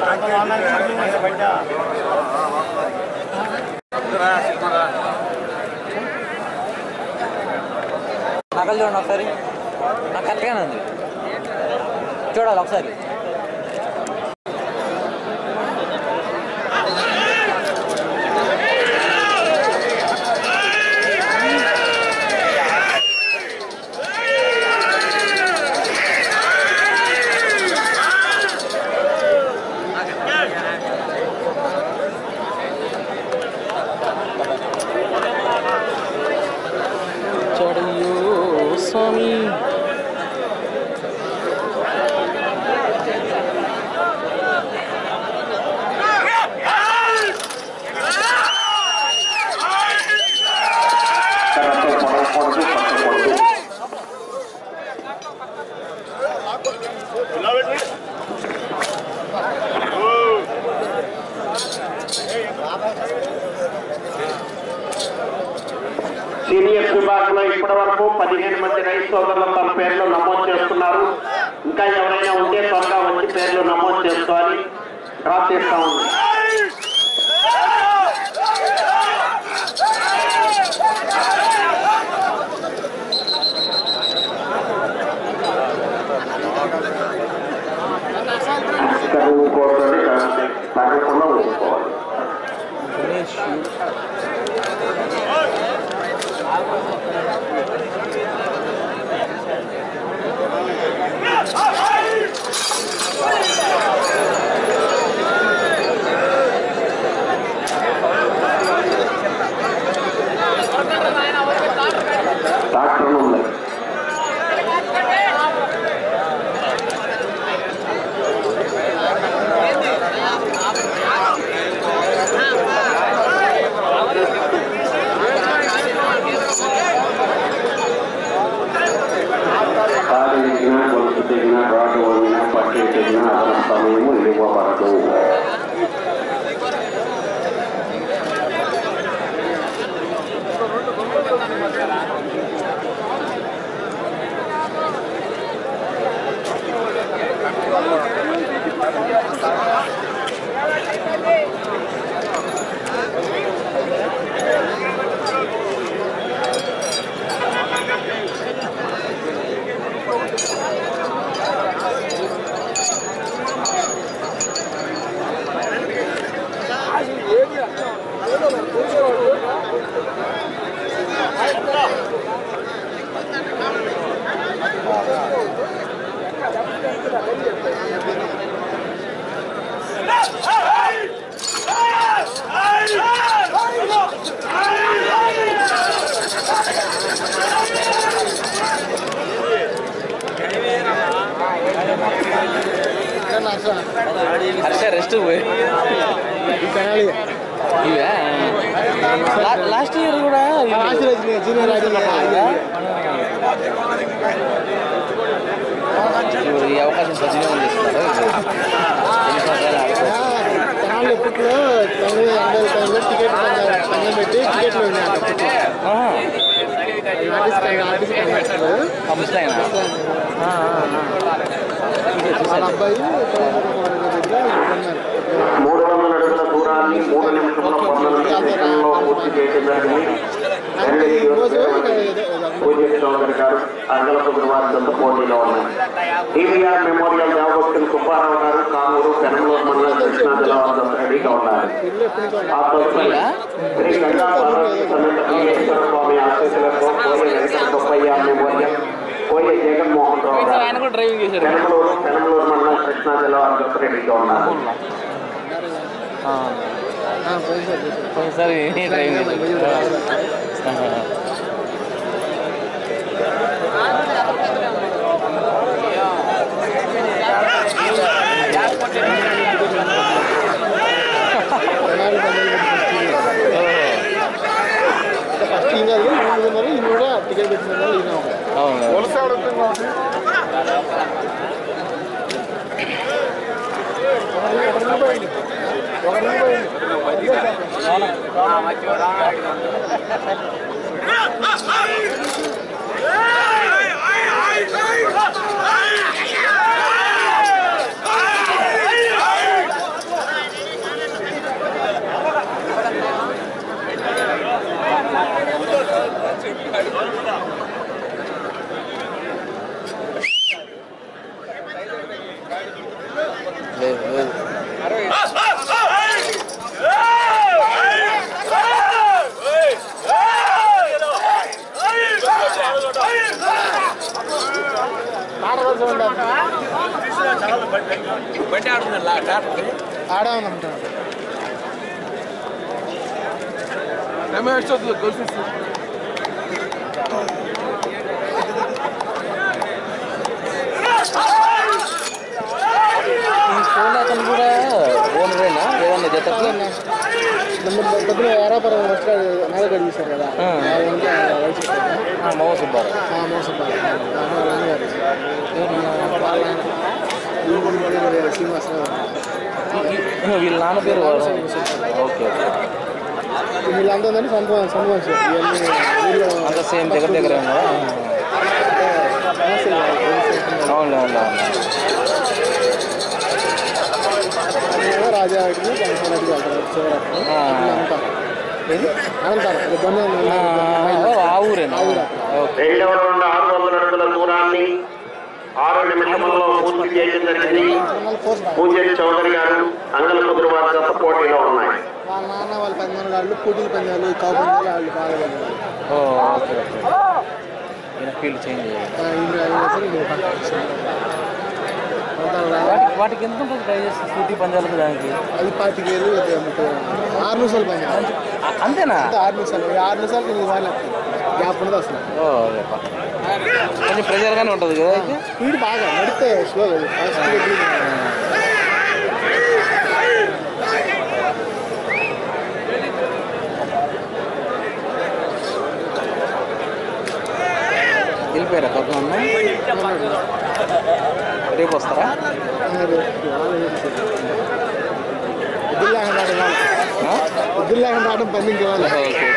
నకలు చూడండి ఒకసారి నాకు కరెక్ట్గానే ఉంది చూడాలి ఒకసారి చడయో స్వామి కర్రతో పొడవకూడదు పట్టకూడదు సీనియర్ విభాగంలో ఇప్పటి వరకు పదిహేను మంది రైతు సోదరులు తమ పేర్లు నమోదు చేసుకున్నారు ఇంకా ఎవరైనా ఉంటే త్వరగా వచ్చి పేర్లు నమోదు చేసుకోవాలి డ్రా చేస్తా ఉంది ఇక్కడ ఊరుకోవద్దండి తగ్గకుండా ఊరుకోవాలి గణేష్ డాక్టర్ ఉంది కాలు ఎక్కినా గొలుసు తెగినా రాటు వంగినా పట్టి తెగినా అదన సమయము ఇవ్వబడదు హర్ష రెస్ట్ పోయి ఇవే లా- లాస్ట్ ఇయర్ కూడా ఇవి. ఇప్పుడు ఈ అవకాశం సద్వినియోగం చేస్తున్నారు ఎన్ని సంవత్సరాలు ఆడుకోవచ్చు. తెనాలి ఎప్పట్లో తొమ్మిది ఎనభై టైంలో టికెట్ పందెం- పందెం పెట్టి టికెట్లు ఉన్నాయి అప్పట్లో. ఆహా. ఆర్టిస్ట్ ఆర్టిస్ట్ కండక్టర్ ఆ ముసలాయన ఆ, ఆ, ఆ. వాళ్ళ అబ్బాయి కోయంబత్తూరు దగ్గర కొన్నారు. మూడు వందల అడుగుల దూరాన్ని మూడు నిమిషముల పనులను సెకండ్లో పూర్తి చేయడం జరిగింది అంటే ఈ రోజు ఇక ఏదో- ఏదో పూజ చౌదరి గారు అర్గల శుక్రవారం జంత పోటీలో ఉన్నారు టీవీఆర్ మెమోరియల్ దేవభక్తులు సుబ్బారావు గారు కామూరు పెనంలూరు మండలం కృష్ణా జిల్లా వద్ద రెడీగా ఉన్నారు ఇల్లు ఎప్పటి నుంచో ఆ తదుపరి శ్రీ గంగా పార్వతీ సమేత వెంకటేశ్వర స్వామి ఆశీస్సులతో కోయ వెంకట సుబ్బయ్య మెమోరియల్ కోయ జగన్మోహన్ రావు గారు ఆయన కూడా డ్రైవింగ్ చేశాడు పెనంలూరు పెనంలూరు మండలం కృష్ణా జిల్లా వద్ద రెడీగా ఉన్నారు ఆ, ఆ, పోయి సార్, పోయి సార్. ఒకసారి డ్రైవింగ్ చేశాడు ఆహా. తెనాలి పందెం పెట్టి ఫస్ట్ ఫస్ట్ ఈయన కాదు, ఈయన ఉన్నారు, ఈయన కూడా టికెట్ పెట్టిన వాళ్ళు ఈయన ఒకడు. అవును ఆడే ఉందంటారు ఈ ఫోన్ అతను కూడా ఓనరేనా ఏదన్నా జతకి పొద్దున వ్యాపారం వచ్చాడు నాలుగు చూశారు కదా ఆ. వాళ్ళంతా వయసు ఆ, మోహ సుబ్బారావు ఆ, మోసం వాళ్ళని గారు వాళ్ళ ఆయన శ్రీనివాసరావు ఈ- ఈ- వీళ్ళ నాన్న పేరు ఓకే ఓకే వీళ్ళంతా ఉందని సొంత సొంత మనుషులు ఇవన్నీ ఊళ్ళో అంత సేమ్ దగ్గర దగ్గర ఉన్నారా సమస్యలు కాదు, పోలీసు అవునులే అవునులే అవును అదేమో రాజా వాటికి కనసాలకి వెళ్తారు చివరకు ఆ. అంతా ఏది? అనంతారు ఇబ్బంది ఆ, ఓ, ఆ ఊరేనా ఓకే రెండవ రౌండ్ ఆరు వందల అడుగుల దూరాన్ని ఆరు నిమిషములలో పూర్తి చేయడం జరిగింది ఫోర్స్ పూజారి చౌదరి గారు అంగల కుదురు వారి జత పోటీలో ఉన్నాయి వాళ్ళ నాన్న వాళ్ళ పందాలు వాళ్ళు పోటీలు పందాలు కావు పందాలు వాళ్ళు బాగా పందాలు ఓ ఓకే ఓకే ఈయన ఫీల్డ్ చేంజ్ చేయాలి ఆ, ఇల్లు అయినా సరే ఇది పక్కన పందాలు రా- వాటికి వాటికి ఎంత ఉంటుంది ప్రైజెస్ స్కూటీ పందాలకు దానికి అది పాతిక వేలు ఇది ముప్పై వేలు. ఆరు నిమిషాలు పందాలు అ- అంతేనా అంతే ఆరు నిమిషాలు ఈ ఆరు నిమిషాలకి ఎనిమిది సార్లు వస్తాయి గ్యాప్ ఉండదు అసలు ఓ రేప. కొంచెం ప్రెజర్గానే ఉంటుంది కదా అయితే స్పీడ్ బాగా నడితే స్లో ఫాస్ట్ వెళ్ళిపోయారా కొత్త రేపు వస్తారా ఇద్దరు లేకుండా ఆడే వాళ్ళు ఆ? ఇద్దరు లేకుండా ఆడడం పని ఇంకే వాళ్ళు ఓకే ఓకే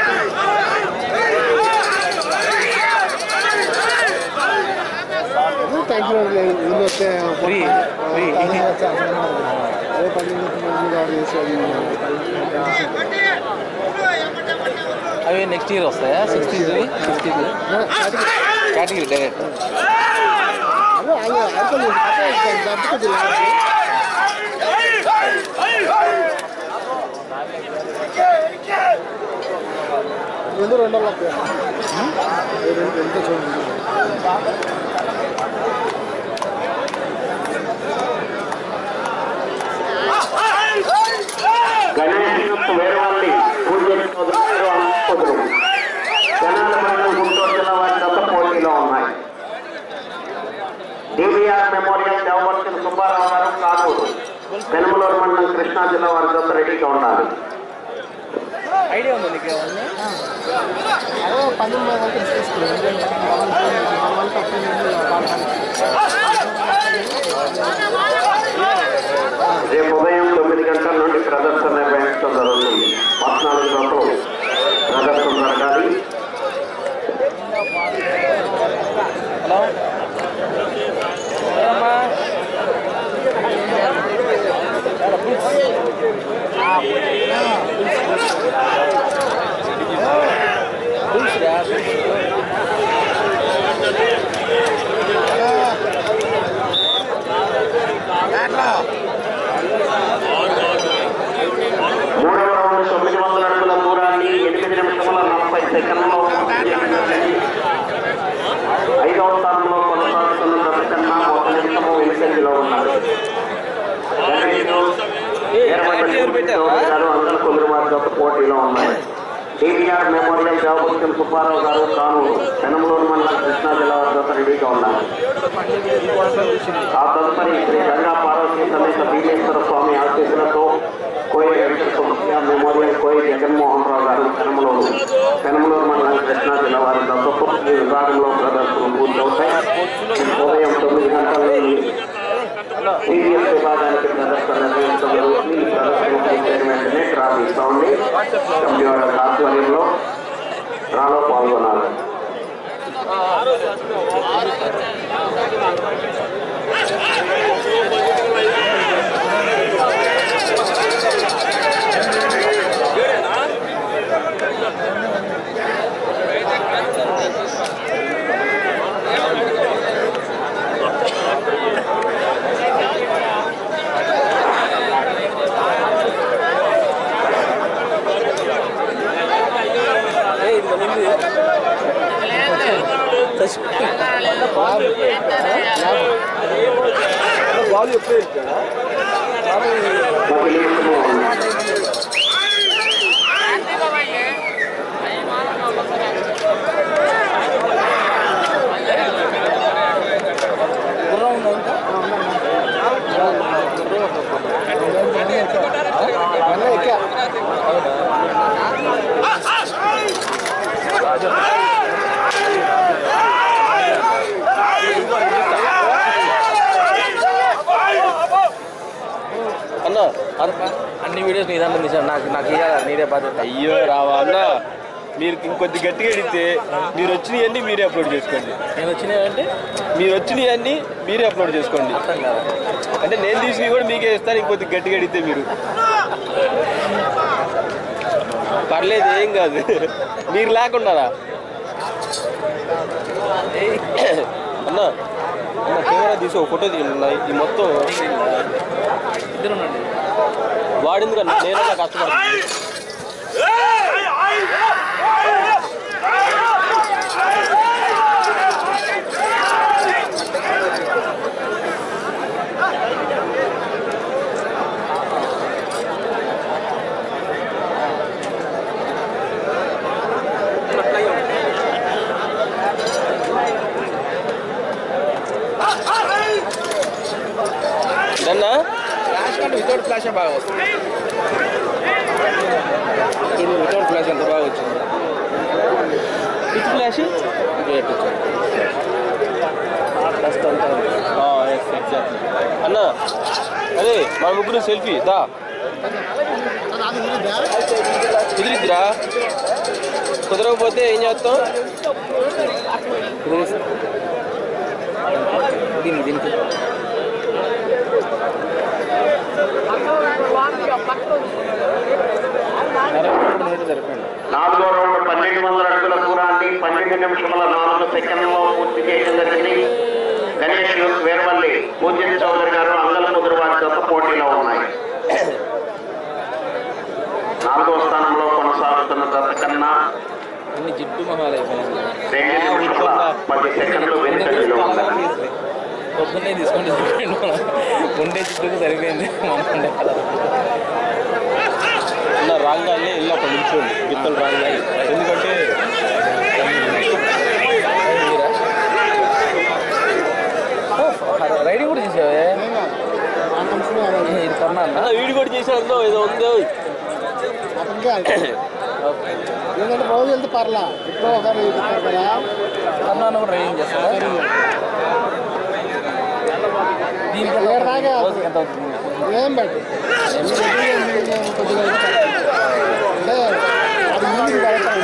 ట్యాంకులో ఇల్లు వస్తే Free, free. అదే వచ్చి అసలు అదే పని మంది కావాలి చేసేది అవి నెక్స్ట్ ఇయర్ వస్తాయా సిక్స్టీన్త్వి సిక్స్టీన్త్ కేటగిరీ డైరెక్ట్ అదే వాళ్ళు ఆడుకోలేదు దెబ్బకొద్ది రెండు రెండు వందల రెండు ఎంత చూడండి గణేష్ యూత్ వేరవల్లి పూజారి చౌదరి గారు అంగల కుదురు జనాల మండలం గుంటూరు జిల్లా వారి జత పోటీలో ఉన్నాయి డివిఆర్ మెమోరియల్ దేవవర్తిన సుబ్బారావు గారు కాకూరు పెనుమలూరు మండలం కృష్ణా జిల్లా వారి జత రెడీగా ఉండాలి ఐడియా ఉంది నీకు ఏమన్నా అదే పంతొమ్మిది వందల తీసుకొస్తుంది వాళ్ళకి రేపు ఉదయం తొమ్మిది గంటల నుండి ప్రదర్శన నిర్వహించడం జరుగుతుంది పద్నాలుగు జతలు ప్రదర్శన జరగాలి హలో ఏమ్మా మూడవ రౌండ్ తొమ్మిది వందల అడుగుల దూరాన్ని ఎనిమిది నిమిషముల నలభై సెకండ్లో పూర్తి చేయడం జరిగింది. ఐదవ స్థానంలో కొనసాగుతున్న జత కన్నా ఒక నిమిషము వెనుకంజలో ఉన్నారు గణేష్ వీరభద్ర చౌదరి గారు అందల కుదురువారి జత పోటీలో ఉన్నాయి టీవీఆర్ మెమోరియల్ దేవభక్తుల సుబ్బారావు గారు కానూరు పెనమలూరు మండలం కృష్ణా జిల్లా వారి జత రెడీగా ఉన్నారు ఆ తదుపరి శ్రీ గంగా పార్వతీ సమేత భీమేశ్వర స్వామి ఆశీస్సులతో కోయి వెంకటసుబ్బయ్య మెమోరియల్ కోయి జగన్మోహన్ రావు గారు పెనమలూరు పెనమలూరు మండలం కృష్ణా జిల్లా వారి దత్తపు ఈ విభాగంలో ప్రదర్శనలు పూర్తవుతాయి ఉదయం తొమ్మిది గంటల నుండి టీవీఎస్ విభాగానికి ప్రదర్శన నిర్వహించడం జరుగుతుంది ఈ ప్రదర్శన పూర్తయిన వెంటనే ట్రాఫిక్ సౌండ్ కంపెనీ వాళ్ళ ఆధ్వర్యంలో డ్రాలో పాల్గొనాలి లాభం ఒక నిమిషము ఉంది. గుర్రం ఉందా ఇంకా? మళ్ళీ ఎక్కా అన్న అన్న- అన్ని వీడియోస్ నీ దాంట్లో తీసాను నాకు నాకు ఇయ్యాల నీదే బాధ్యత అయ్యో రావా అన్న మీరు ఇంకొద్ది గట్టిగా అడిగితే మీరు వచ్చినవన్నీ మీరే అప్లోడ్ చేసుకోండి నేను వచ్చినాయంటే మీరు వచ్చినవన్నీ మీరే అప్లోడ్ చేసుకోండి అర్థం కాదు అంటే నేను తీసినవి కూడా మీకే ఇస్తాను ఇంకొద్ది గట్టిగా అడిగితే మీరు పర్లేదు ఏం కాదు మీరు లేకుండారా అన్న అన్న కెమెరా తీసి ఒక ఫోటో తీయండి ఈ మొత్తం ఇద్దరు ఉండండి వాడింది కన్నా నేను కష్టపడుతున్నాను అన్నా ఫ్లాష్ కంటే వితౌట్ ఫ్లాష్ బాగా వస్తుంది చూడు వితౌట్ ఫ్లాష్ ఎంత బాగా వచ్చింది విత్ ఫ్లాష్ డస్ట్ అంతా ఉంది. అన్న అదే మన ముగ్గురు సెల్ఫీ దా అది ఉందా కుదిరిద్దిరా కుదరకపోతే ఏం చేస్తాం కుదిరేసి. దీనికి దీనికి సరిపోయింది నాలుగో రౌండ్ పన్నెండు వందల అడుగుల దూరాన్ని పన్నెండు నిమిషముల నాలుగు సెకండ్లలో పూర్తి చేయడం జరిగింది గణేష్ వేర్వల్లి పూజ్యం చౌదరి గారు అంగల కుదురు వారి జత పోటీలో ఉన్నాయి నాలుగో స్థానంలో కొనసాగుతున్న జత కన్నా అన్ని జిడ్డు మొహాలు అయిపోయింది రెండు నిమిషముల పది సెకండ్లు వెనుకంజలో ఉన్నాయి పొద్దున్నే తీసుకుంటే సరిపోయింది మనం. ఉండే జిడ్డుకు సరిపోయింది మనం ఉండే కలర్ అన్న రాగానే వెళ్ళి అక్కడ నిల్చోండి గిత్తలు రాగానే ఎందుకంటే రైడింగ్ కూడా చేసావే ఆ కంపెనీ ఇది కొన్నా అన్న అన్న వీడు కూడా చేసినందులో ఏదో ఉందో అతనికే ఏంటంటే రోజు వెళ్తే పర్లా ఎప్పుడో ఒకసారి చెప్తారు కదా కొన్నాను కూడా రైడింగ్ చేస్తా దీనికి ఎంత ఏడు దాకా రోజుకి ఎంత అవుతుంది ఏం పెట్టు కొద్దిగా అంటే అది ముందుకు పెడతాను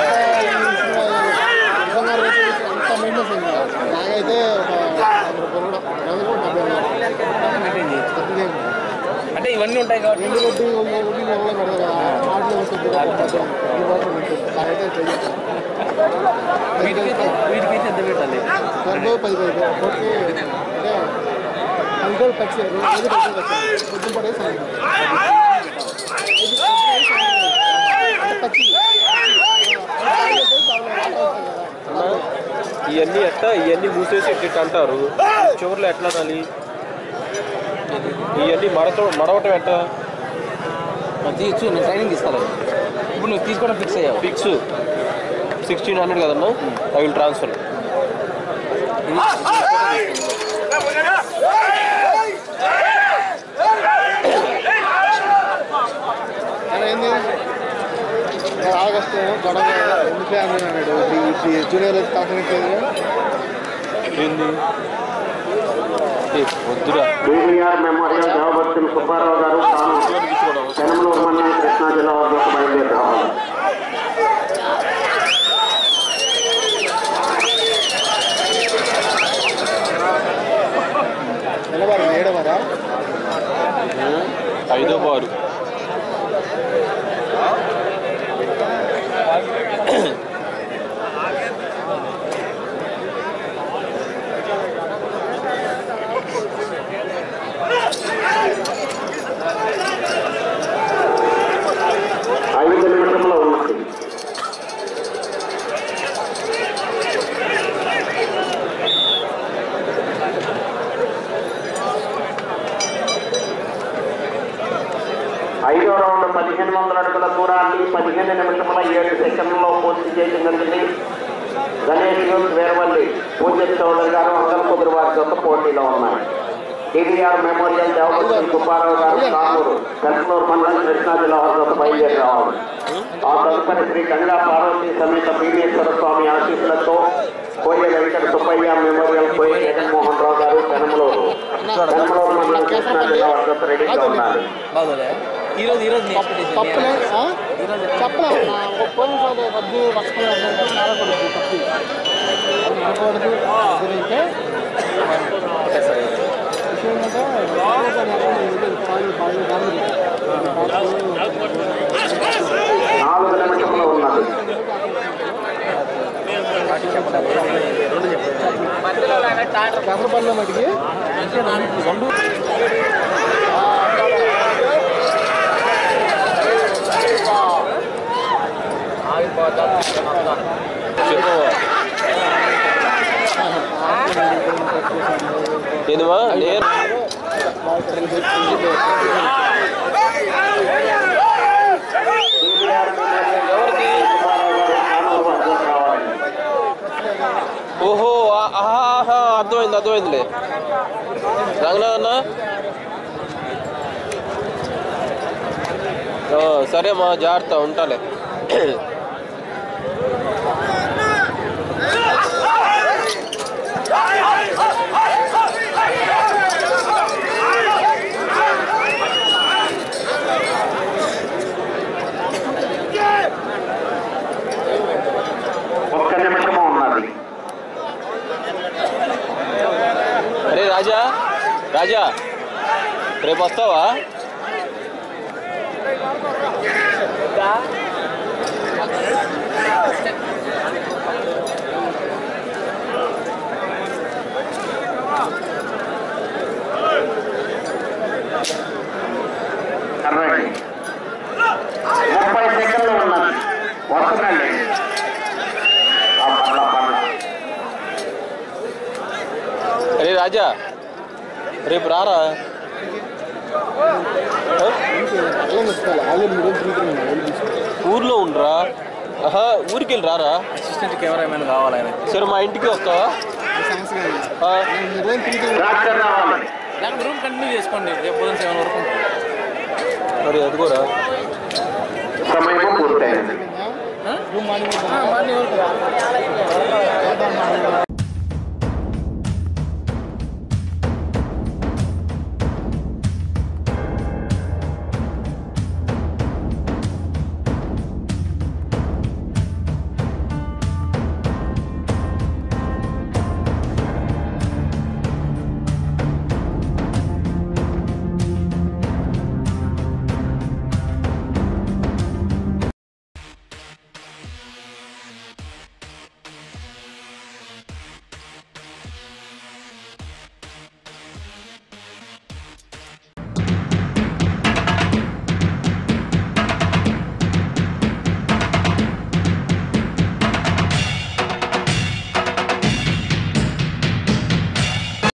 నిజంగా రేపు అంత మెయింటెన్స్ అయింది నాకైతే ఒక యాభై రూపాయలు కూడా యాభై కూడా డెబ్బై రూపాయలు. మెయింటైన్ చేయొచ్చు కొద్దిగా ఏం. అంటే ఇవన్నీ ఉంటాయి కాబట్టి రెండు కొద్ది ఒకటి నెలలో పెడతా కదా మాటలు కొద్దిగా పెడతాం. ఇది మాత్రం ఉంటుంది. నాకైతే తెలియదు. వీటికైతే వీటికైతే ఎంత పెట్టాలి సరిపోయి పది పది ఒకటి అంటే అంకుల్ పచ్చి రోజు పచ్చి వచ్చాను పొద్దున పడే సాయంత్రం అంటే పచ్చి ఇవన్నీ ఎట్లా ఇవన్నీ మూసేసి ఎట్ట అంటారు చివరిలో ఎట్లా అనాలి ఇవన్నీ మడత మడవటం ఎట్లా మరి తీయచ్చు నేను ట్రైనింగ్ ఇస్తాను ఇప్పుడు నువ్వు తీసుకోవడం ఫిక్స్ అయ్యావు ఫిక్స్ సిక్స్టీన్ హండ్రెడ్ కదన్నా ఐ విల్ ట్రాన్స్ఫర్ అలా ఏంది ఆగస్టు గొడవ ఎందుకే అని అన్నాడు ఇప్పుడు జూనియర్ కాకనట్లేదు ఏంది ఏ, వద్దురా బీవీఆర్ మెమోరియల్ దేవభక్తులు సుబ్బారావు గారు తాను పెనమలూరు మండలం కృష్ణా జిల్లా వద్దకు బయలుదేరి రావాలి నిలబడి ఏడవరా ఐదో బారు ఐదు నిమిషంలో ఉన్నది ఐదో రౌండ్ పదిహేను వందల అడుగుల దూరాన్ని పదిహేను నిమిషముల ఏడు సెకండ్లలో పూర్తి చేయడం జరిగింది గణేష్ యూత్ వేరవల్లి పూజ చౌదరి గారు అందరు కుదురు వారి జత పోటీలో ఉన్నాయి టీవీఆర్ మెమోరియల్ దేవపతి సుబ్బారావు గారు కానూరు పెంకలూరు మండలం కృష్ణా జిల్లా వారి జత బయలుదేరి రావాలి ఆ తదుపరి శ్రీ గంగా పార్వతి సమేత భీమేశ్వర స్వామి ఆశీస్సులతో కోయ వెంకట సుబ్బయ్య మెమోరియల్ కోయ జగన్మోహన్ రావు గారు పెనమలూరు పెనమలూరు మండలం కృష్ణా జిల్లా వారి జత రెడీగా ఉన్నారు బాగోలే ఈ రోజు ఈ రోజు నీ expectation తప్పులే ఏంటి? ఆ? చెప్పలే నా ఒక పోలీసు వాళ్ళు వద్దు వస్తుంది అంటే మారకూడదు తప్పు అది అనకూడదు ఎదురైతే ఓకే సార్ విషయం ఏంటంటే పోలీసు వాళ్ళు ఎవరు ఇది పాలు బాగా దాని నాలుగు నిమిషంలో ఉన్నది పెసరపల్లి మటుకి రెండు చెప్పు ఏందమ్మా నేను ఎవరికి ఓహో ఆ- ఆహా అర్థమైంది అర్థమైందిలే రంగనాథన్న ఆ, సరే మా జాగ్రత్త ఉంటాలే ఒక్క నిమిషము ఉన్నది అరే రాజా రాజా రేపు వస్తావా రండి ముప్పై సెకండ్లు ఉన్నది వస్తుందండి ఆ పర్ల పర్ల అరే రాజా రేపు రారా ఆ? అల్లం తీసుకోవాలి ఆల్రెడీ మీరు తిరుగుతున్నాను వెళ్ళి తీసుకోవాలి ఊర్లో ఉండరా ఆహా ఊరికి వెళ్ళి రారా అసిస్టెంట్ కెమెరామెన్ కావాలి ఆయన సరే మా ఇంటికి వస్తావా ఛాన్స్ కానీ ఆ, మీరు ఏం తిరుగుతున్నాను డాక్టర్ రావాలి లేకపోతే రూమ్ కంటిన్యూ చేసుకోండి రేపు పొద్దున సెవెన్ వరకు ఉంటుంది. మరి అదిగోరా సమయం పూర్తయింది ఆ? రూమ్ మార్నింగ్ ఆ, మార్నింగ్ వరకు